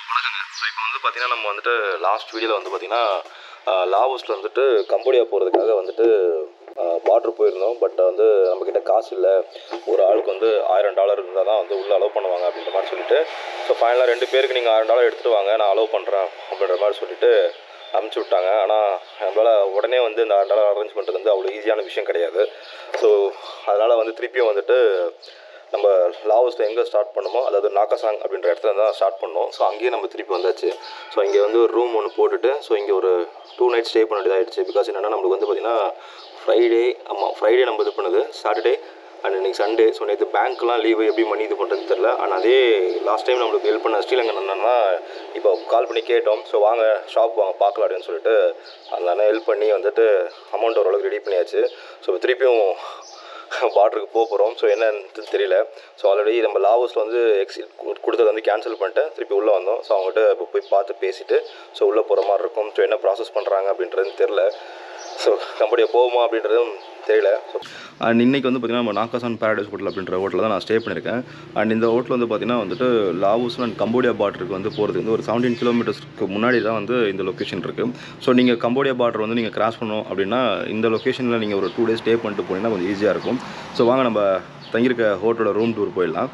வணக்கங்க ஸோ இப்போ வந்து பார்த்தீங்கன்னா நம்ம வந்துட்டு லாஸ்ட் வீடியோவில் வந்து பார்த்தீங்கன்னா லாவோஸில் வந்துட்டு கம்போடியா போகிறதுக்காக வந்துட்டு பார்டர் போயிருந்தோம் பட் வந்து நம்மக்கிட்ட காசு இல்லை ஒரு ஆளுக்கு வந்து ஆயிரம் டாலர் இருந்தால் தான் வந்து உள்ளே அலோவ் பண்ணுவாங்க அப்படின்ற மாதிரி சொல்லிட்டு ஸோ ஃபைனலாக ரெண்டு பேருக்கு நீங்கள் ஆயிரம் டாலர் எடுத்துகிட்டு வாங்க நான் அலோவ் பண்ணுறேன் அப்படின்ற மாதிரி சொல்லிட்டு அமுச்சு விட்டாங்க ஆனால் நம்மளால் உடனே வந்து இந்த ஆயிரம் டாலர் அரேஞ்ச் பண்ணுறது வந்து அவ்வளோ ஈஸியான விஷயம் கிடையாது ஸோ அதனால் வந்து திருப்பியும் வந்துட்டு நம்ம லாவோஸில் எங்கே ஸ்டார்ட் பண்ணோமோ அதாவது நாக்கசாங் அப்படின்ற இடத்துல தான் ஸ்டார்ட் பண்ணோம் ஸோ அங்கேயே நம்ம திருப்பி வந்தாச்சு ஸோ இங்கே வந்து ஒரு ரூம் ஒன்று போட்டுட்டு ஸோ இங்கே ஒரு டூ நைட் ஸ்டே பண்ண வேண்டியதாகிடுச்சு பிகாஸ் என்னென்னா நம்மளுக்கு வந்து பார்த்திங்கன்னா ஃப்ரைடே ஆமாம் ஃப்ரைடே நம்ம இது பண்ணுது சாட்டர்டே அண்ட் இன்னைக்கு சண்டே ஸோ நேற்று பேங்க்லாம் லீவு எப்படி மணி இது பண்ணுறதுன்னு தெரில ஆனால் அதே லாஸ்ட் டைம் நம்மளுக்கு ஹெல்ப் பண்ண ஸ்ரீலங்கன் என்னன்னா இப்போ கால் பண்ணி கேட்டோம் ஸோ வாங்க ஷாப் வாங்க பார்க்கலாம் அப்படின்னு சொல்லிட்டு அந்த அண்ணன் ஹெல்ப் பண்ணி வந்துட்டு அமௌண்ட் ஓரளவுக்கு ரெடி பண்ணியாச்சு ஸோ திருப்பியும் பார்டருக்கு போக போகிறோம் ஸோ என்னன்னு தெரியல ஸோ ஆல்ரெடி நம்ம லாவோஸில் வந்து எக்ஸி கொடுத்ததை வந்து கேன்சல் பண்ணிட்டு திருப்பி உள்ளே வந்தோம் ஸோ அவங்ககிட்ட இப்போ போய் பார்த்து பேசிட்டு ஸோ உள்ளே போகிற மாதிரி இருக்கும் ஸோ என்ன ப்ராசஸ் பண்ணுறாங்க அப்படின்றது தெரில ஸோ கம்பெனியை போகுமா அப்படின்றதும் தெரியல ஸோ அண்ட் இன்னைக்கு வந்து பார்த்திங்கன்னா நம்ம நாகாசான் பேரடைஸ் ஹோட்டல் அப்படின்ற ஹோட்டலில் தான் நான் ஸ்டே பண்ணியிருக்கேன் அண்ட் இந்த ஹோட்டல் வந்து பார்த்திங்கன்னா வந்துட்டு லாவோஸ் அண்ட் கம்போடியா பார்டருக்கு வந்து போகிறது வந்து ஒரு செவன்டீன் கிலோமீட்டர்ஸ்க்கு முன்னாடி தான் வந்து இந்த லொக்கேஷன் இருக்குது ஸோ நீங்கள் கம்போடியா பார்டர் வந்து நீங்கள் கிராஸ் பண்ணணும் அப்படின்னா இந்த லொக்கேஷனில் நீங்கள் ஒரு டூ டேஸ் ஸ்டே பண்ணிட்டு போனீங்கன்னா கொஞ்சம் ஈஸியாக இருக்கும் ஸோ வாங்க நம்ம தங்கியிருக்க ஹோட்டலோட ரூம் டூர் போயிடலாம்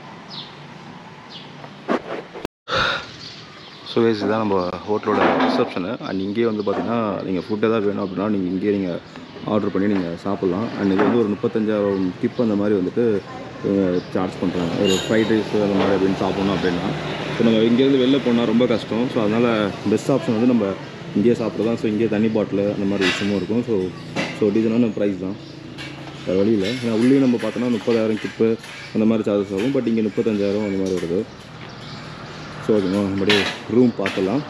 ஸோ வேஸ் இதுதான் நம்ம ஹோட்டலோட ரிசப்ஷனு அண்ட் இங்கேயே வந்து பார்த்தீங்கன்னா நீங்கள் ஃபுட் எதாவது வேணும் அப்படின்னா நீங்கள் இங்கேயே நீங்கள் ஆர்டர் பண்ணி நீங்கள் சாப்பிட்லாம் அண்ட் இது வந்து ஒரு முப்பத்தஞ்சாயிரம் டிப் அந்த மாதிரி வந்துட்டு சார்ஜ் பண்ணுறாங்க ஒரு ஃப்ரைட் ரைஸ் அந்த மாதிரி அப்படின்னு சாப்பிட்ணும் அப்படின்னா ஸோ நம்ம இங்கேருந்து வெளில போனால் ரொம்ப கஷ்டம் ஸோ அதனால் பெஸ்ட் ஆப்ஷன் வந்து நம்ம இங்கேயே சாப்பிட்றதான் ஸோ இங்கேயே தண்ணி பாட்டில் அந்த மாதிரி விஷயமும் இருக்கும் ஸோ ஸோ டீசனான ப்ரைஸ் தான் வேறு வழியில் ஏன்னா உள்ளேயும் நம்ம பார்த்தோன்னா முப்பதாயிரம் டிப்பு அந்த மாதிரி சார்ஜஸ் ஆகும் பட் இங்கே முப்பத்தஞ்சாயிரம் அந்த மாதிரி வருது ஸோ ஓகேங்க நம்மளுடைய ரூம் பார்க்கலாம்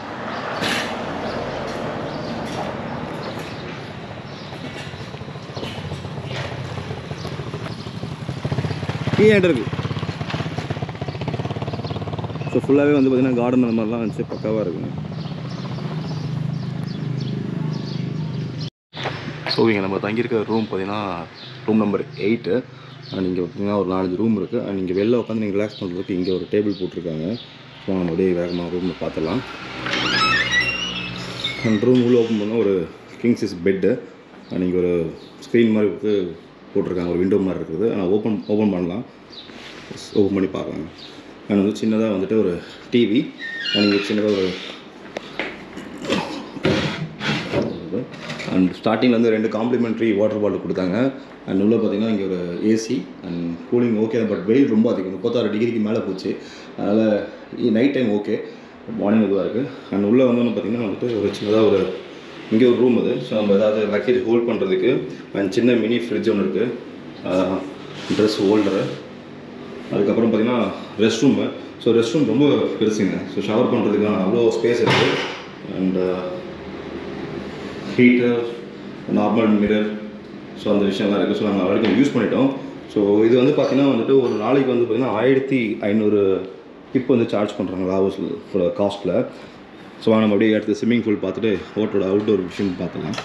கீ ஹேண்ட் இருக்கு ஸோ ஃபுல்லாகவே வந்து பார்த்திங்கன்னா கார்டன் அந்த மாதிரிலாம் வச்சு பக்காவாக இருக்குங்க ஸோ இங்கே நம்ம தங்கியிருக்க ரூம் பார்த்தீங்கன்னா ரூம் நம்பர் எயிட்டு அண்ட் இங்கே பார்த்தீங்கன்னா ஒரு நாலஞ்சு ரூம் இருக்குது அண்ட் இங்கே வெளில உட்காந்து நீங்கள் ரிலாக்ஸ் பண்ணுறதுக்கு இங்கே ஒரு டேபிள் போட்டிருக்காங்க ஸோ நம்ம அப்படியே வேகமாக ரூமில் பார்த்துலாம் அண்ட் ரூம் உள்ள ஓப்பன் பண்ணால் ஒரு கிங் சைஸ் பெட்டு அண்ட் இங்கே ஒரு ஸ்க்ரீன் மாதிரி இருக்குது போட்டிருக்காங்க ஒரு விண்டோ மாதிரி இருக்குது ஆனால் ஓப்பன் ஓப்பன் பண்ணலாம் ஓப்பன் பண்ணி பார்க்கலாம் அண்ட் வந்து சின்னதாக வந்துட்டு ஒரு டிவி அண்ட் இங்கே சின்னதாக ஒரு அண்ட் ஸ்டார்டிங்கில் வந்து ரெண்டு காம்ப்ளிமெண்ட்ரி வாட்டர் பாட்டில் கொடுத்தாங்க அண்ட் உள்ளே பார்த்தீங்கன்னா இங்கே ஒரு AC and cooling okay but வெயில் ரொம்ப அதிகம் முப்பத்தாறு டிகிரிக்கு மேலே போச்சு அதனால் நைட் டைம் ஓகே மார்னிங் இதுவாக இருக்குது அண்ட் உள்ளே வந்து பார்த்தீங்கன்னா வந்துட்டு ஒரு சின்னதாக ஒரு இங்கே ஒரு ரூம் அது ஸோ நம்ம ஏதாவது லக்கேஜ் ஹோல்ட் பண்ணுறதுக்கு அண்ட் சின்ன மினி ஃப்ரிட்ஜ் ஒன்று இருக்குது ட்ரெஸ் ஹோல்டரு அதுக்கப்புறம் பார்த்தீங்கன்னா rest room so rest room ரொம்ப பெருசுங்க ஸோ ஷவர் பண்ணுறதுக்கான அவ்வளோ ஸ்பேஸ் இருக்குது and heater normal mirror so அந்த விஷயம்லாம் இருக்குது ஸோ நாங்கள் வரைக்கும் யூஸ் பண்ணிட்டோம் ஸோ இது வந்து பார்த்திங்கன்னா வந்துட்டு ஒரு நாளைக்கு வந்து பார்த்திங்கன்னா ஆயிரத்தி ஐநூறு டிப் வந்து சார்ஜ் பண்ணுறாங்க லாவோஸோட காஸ்ட்டில் ஸோ நம்ம அப்படியே அடுத்து ஸ்விம்மிங் பூல் பார்த்துட்டு ஹோட்டலோட அவுட்டோர் விஷயம் பார்த்துலாம்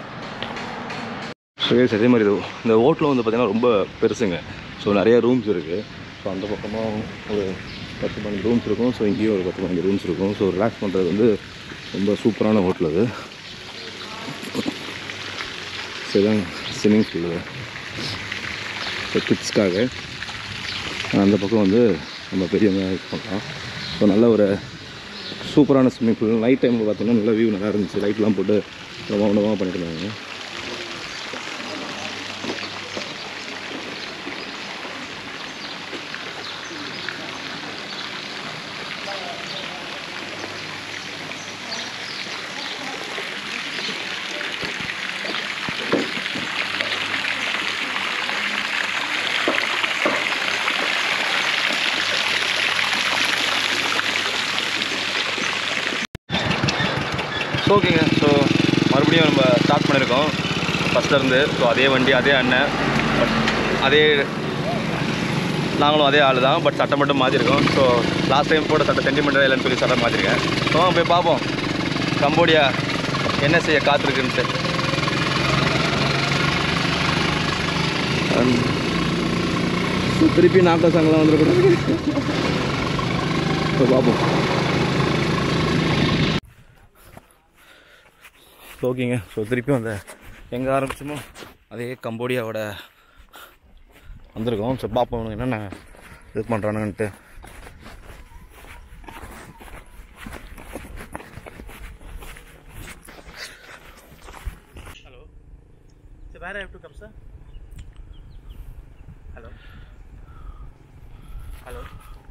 ஸோ அதே மாதிரி இது இந்த ஹோட்டலில் வந்து பார்த்திங்கன்னா ரொம்ப பெருசுங்க ஸோ நிறைய ரூம்ஸ் இருக்குது ஸோ அந்த பக்கமாக ஒரு பத்து பதினஞ்சு ரூம்ஸ் இருக்கும் ஸோ இங்கேயும் ஒரு பத்து பதினஞ்சு ரூம்ஸ் இருக்கும் ஸோ ரிலாக்ஸ் பண்ணுறது வந்து ரொம்ப சூப்பரான ஹோட்டல் அது ஸோ இதான் ஸ்விம்மிங் பூல் ஸோ கிட்ஸ்க்காக அந்த பக்கம் வந்து நம்ம பெரியவங்க யூஸ் பண்ணலாம் ஸோ நல்ல ஒரு சூப்பரான ஸ்விம்மிங் பூல் நைட் டைமில் பார்த்தீங்கன்னா நல்ல வியூ நல்லா இருந்துச்சு லைட்லாம் போட்டு ரொம்ப உணவாக பண்ணிட்டு இருந்தாங்க ஸோ ஓகேங்க ஸோ மறுபடியும் நம்ம ஸ்டார்ட் பண்ணியிருக்கோம் ஃபஸ்ட்லேருந்து ஸோ அதே வண்டி அதே அண்ணன் பட் அதே நாங்களும் அதே ஆள் தான் பட் சட்டை மட்டும் மாற்றிருக்கோம் ஸோ லாஸ்ட் டைம் போட்ட சட்டை சென்டிமெண்டல் இல்லைன்னு சொல்லி சட்டை மாற்றிருக்கேன் ஸோ போய் பார்ப்போம் கம்போடியா என்ன செய்ய காத்திருக்குன்ட்டு திருப்பி நாட்டா சாங்கெலாம் வந்துடக்கூடாது இப்போ பார்ப்போம் ஸோ ஓகேங்க ஸோ திருப்பியும் அந்த எங்கே ஆரம்பிச்சோமோ அதே கம்போடியாவோட வந்திருக்கோம் ஸோ பார்ப்போம் என்னென்ன இது பண்ணுறானுன்ட்டு Hello. So where I have to come, sir? Hello. Hello.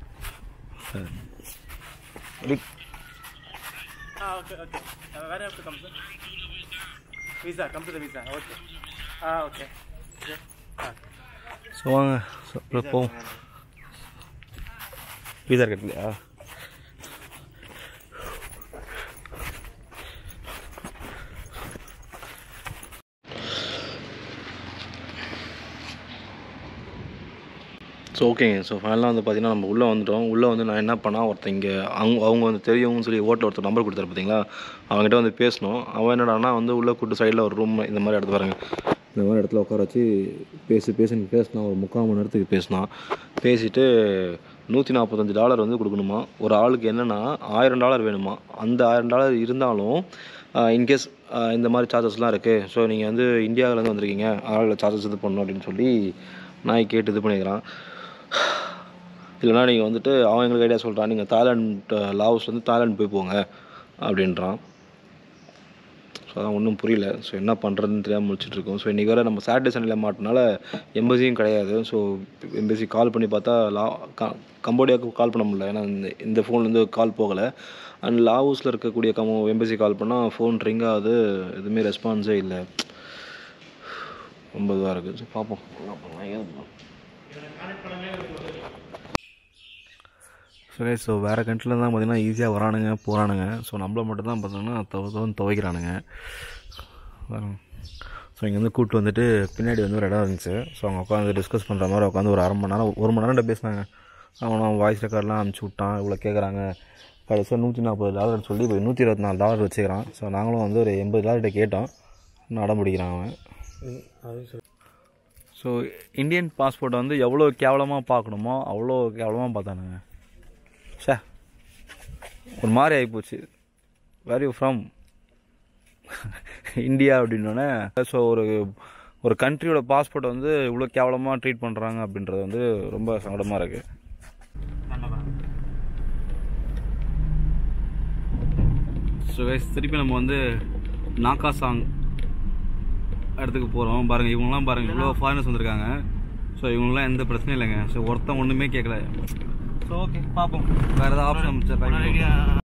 Ah, okay, okay. Uh, where I have to come, sir? Visa. Come to the visa. Okay. Ah, okay. Yeah. Ah. So வாங்க so அப்புறம் போவோம் visa இருக்கலையா so ஓகேங்க so ஃபைனலாக வந்து பார்த்தீங்கன்னா நம்ம உள்ளே வந்துட்டோம் உள்ளே வந்து நான் என்ன பண்ணால் ஒருத்தன் இங்கே அவங்க அவங்க வந்து தெரியும்னு சொல்லி ஓட்டில் ஒருத்தர் நம்பர் கொடுத்தாரு பார்த்தீங்களா அவங்ககிட்ட வந்து பேசணும் அவன் என்னடான்னா வந்து உள்ளே கூட்டு சைடில் ஒரு ரூம் இந்த மாதிரி இடத்து பாருங்க இந்த மாதிரி இடத்துல உட்கார வச்சு பேசி பேசின்னு பேசினான் ஒரு முக்கால் மணி நேரத்துக்கு பேசினான் பேசிட்டு நூற்றி நாற்பத்தஞ்சு டாலர் வந்து கொடுக்கணுமா ஒரு ஆளுக்கு என்னென்னா ஆயிரம் டாலர் வேணுமா அந்த ஆயிரம் டாலர் இருந்தாலும் இன்கேஸ் இந்த மாதிரி சார்ஜஸ்லாம் இருக்குது ஸோ நீங்கள் வந்து இந்தியாவிலேருந்து வந்திருக்கீங்க அதனால் சார்ஜஸ் இது பண்ணணும் அப்படின்னு சொல்லி நான் கேட்டு இது பண்ணிக்கிறான் இல்லைனா நீங்கள் வந்துட்டு அவன் எங்களுக்கு ஐடியா சொல்கிறான் நீங்கள் தாய்லாண்ட் லாவோஸ்லேருந்து தாய்லாந்து போய் போங்க அப்படின்றான் ஸோ அதான் ஒன்றும் புரியல ஸோ என்ன பண்ணுறதுன்னு தெரியாமல் முடிச்சிட்ருக்கோம் ஸோ இன்றைக்கி வேறு நம்ம சாட்டர்டே சண்டேல மாட்டினால எம்பசியும் கிடையாது ஸோ எம்பசி கால் பண்ணி பார்த்தா லா க கம்போடியாவுக்கு கால் பண்ண முடியல ஏன்னா இந்த இந்த ஃபோன்லேருந்து கால் போகலை அண்ட் லாவோஸில் இருக்கக்கூடிய கமோ எம்பசி கால் பண்ணால் ஃபோன் ரிங் ஆகுது எதுவுமே ரெஸ்பான்ஸே இல்லை ரொம்ப இதாக இருக்குது ஸோ பார்ப்போம் என்ன பண்ணலாம் ஏது பண்ணலாம் சரி ஸோ வேறு கண்ட்ரியில் தான் பார்த்தீங்கன்னா ஈஸியாக வரானுங்க போகிறானுங்க ஸோ நம்மள மட்டும் தான் பார்த்தோன்னா துவ துவன்னு துவைக்கிறானுங்க ஸோ இங்கே வந்து கூப்பிட்டு வந்துட்டு பின்னாடி வந்து ஒரு இடம் இருந்துச்சு ஸோ அவங்க உட்காந்து டிஸ்கஸ் பண்ணுற மாதிரி உட்காந்து ஒரு அரை மணி நேரம் ஒரு மணி நேரம் பேசினாங்க அவனும் வாய்ஸ் ரெக்கார்ட்லாம் அனுப்பிச்சி விட்டான் இவ்வளோ கேட்குறாங்க கடைசியாக நூற்றி நாற்பது டாலர்னு சொல்லி இப்போ நூற்றி இருபத்தி நாலு டாலர் வச்சுக்கிறான் ஸோ நாங்களும் வந்து ஒரு எண்பது டாலர்கிட்ட கேட்டோம் இன்னும் அடம் பிடிக்கிறான் அவன் ஸோ இந்தியன் பாஸ்போர்ட்டை வந்து எவ்வளோ கேவலமாக பார்க்கணுமோ அவ்வளோ கேவலமாக பார்த்தானுங்க சே ஒரு மாதிரி ஆகிப்போச்சு வேர் யூ ஃப்ரம் இந்தியா அப்படின்னோடனே ஸோ ஒரு ஒரு கண்ட்ரியோட பாஸ்போர்ட்டை வந்து இவ்வளோ கேவலமாக ட்ரீட் பண்ணுறாங்க அப்படின்றது வந்து ரொம்ப சங்கடமாக இருக்குது ஸோ கைஸ் திருப்பி நம்ம வந்து நாக்கா சாங் இடத்துக்கு போகிறோம் பாருங்கள் இவங்களாம் பாருங்கள் இவ்வளோ ஃபாரினர்ஸ் வந்திருக்காங்க ஸோ இவங்களாம் எந்த பிரச்சனையும் இல்லைங்க ஸோ ஒருத்தன் ஒன்றுமே கேட்கல ஸோ ஓகே பார்ப்போம் வேறு ஏதாவது ஆப்ஷன் அமைச்சர்